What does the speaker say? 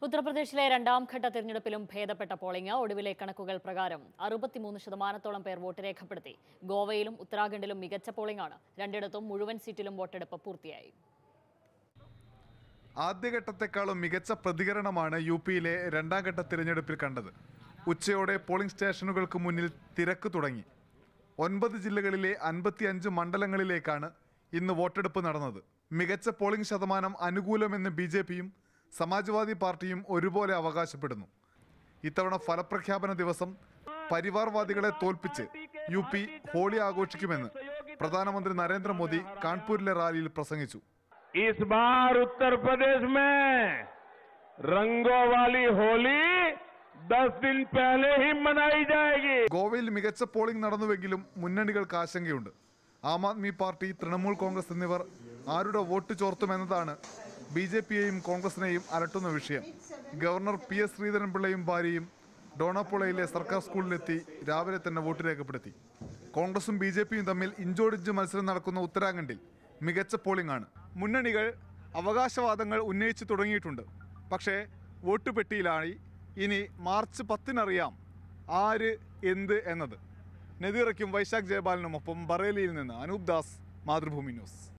ഉത്തർപ്രദേശിലെ രണ്ടാം ഘട്ട തിരഞ്ഞെടുപ്പിലും ഭേദപ്പെട്ട പോളിംഗ് ഒടുവിലെ കണക്കുകൾ പ്രകാരം അറുപത്തിമൂന്ന് ശതമാനത്തോളം പേർ വോട്ട് രേഖപ്പെടുത്തി ഗോവയിലും ഉത്തരാഖണ്ഡിലും മികച്ച പോളിംഗാണ് രണ്ടിടത്തും മുഴുവൻ സീറ്റിലും വോട്ടെടുപ്പ് പൂർത്തിയായി ആദ്യഘട്ടത്തെക്കാളും മികച്ച പ്രതികരണമാണ് യു പിയിലെ രണ്ടാം ഘട്ട തിരഞ്ഞെടുപ്പിൽ കണ്ടത് ഉച്ചയോടെ പോളിംഗ് സ്റ്റേഷനുകൾക്ക് മുന്നിൽ തിരക്ക് തുടങ്ങി ഒൻപത് ജില്ലകളിലെ അൻപത്തിയഞ്ച് മണ്ഡലങ്ങളിലേക്കാണ് ഇന്ന് വോട്ടെടുപ്പ് നടന്നത് മികച്ച പോളിംഗ് ശതമാനം അനുകൂലമെന്ന് ബി ജെ പിയും സമാജ്വാദി പാർട്ടിയും ഒരുപോലെ അവകാശപ്പെടുന്നു ഇത്തവണ ഫലപ്രഖ്യാപന ദിവസം പരിവാർവാദികളെ തോൽപ്പിച്ച് യു പി ഹോളി ആഘോഷിക്കുമെന്ന് പ്രധാനമന്ത്രി നരേന്ദ്രമോദി കാൺപൂരിലെ റാലിയിൽ പ്രസംഗിച്ചു इस बार उत्तर प्रदेश में रंगों वाली होली दस दिन पहले ही मनाई जाएगी ഗോവയിൽ മികച്ച പോളിംഗ് നടന്നുവെങ്കിലും മുന്നണികൾക്ക് ആശങ്കയുണ്ട് ആം ആദ്മി പാർട്ടി തൃണമൂൽ കോൺഗ്രസ് എന്നിവർ ആരുടെ വോട്ട് ചോർത്തുമെന്നതാണ് ബി ജെ പിയെയും കോൺഗ്രസിനെയും അലട്ടുന്ന വിഷയം ഗവർണർ പി എസ് ശ്രീധരൻപിള്ളയും ഭാര്യയും ഡോണാപ്പുളയിലെ സർക്കാർ സ്കൂളിലെത്തി രാവിലെ തന്നെ വോട്ട് രേഖപ്പെടുത്തി കോൺഗ്രസും ബി ജെ പിയും തമ്മിൽ ഇഞ്ചോടിഞ്ച് മത്സരം നടക്കുന്ന ഉത്തരാഖണ്ഡിൽ മികച്ച പോളിംഗ് ആണ് മുന്നണികൾ അവകാശവാദങ്ങൾ ഉന്നയിച്ചു തുടങ്ങിയിട്ടുണ്ട് പക്ഷേ വോട്ട് പെട്ടിയിലായി ഇനി മാർച്ച് പത്തിനറിയാം ആര് എന്ത് എന്നത് നദീറയ്ക്കും വൈശാഖ് ജയപാലിനുമൊപ്പം ബറേലിയിൽ നിന്ന് അനൂപ് ദാസ് മാതൃഭൂമി ന്യൂസ്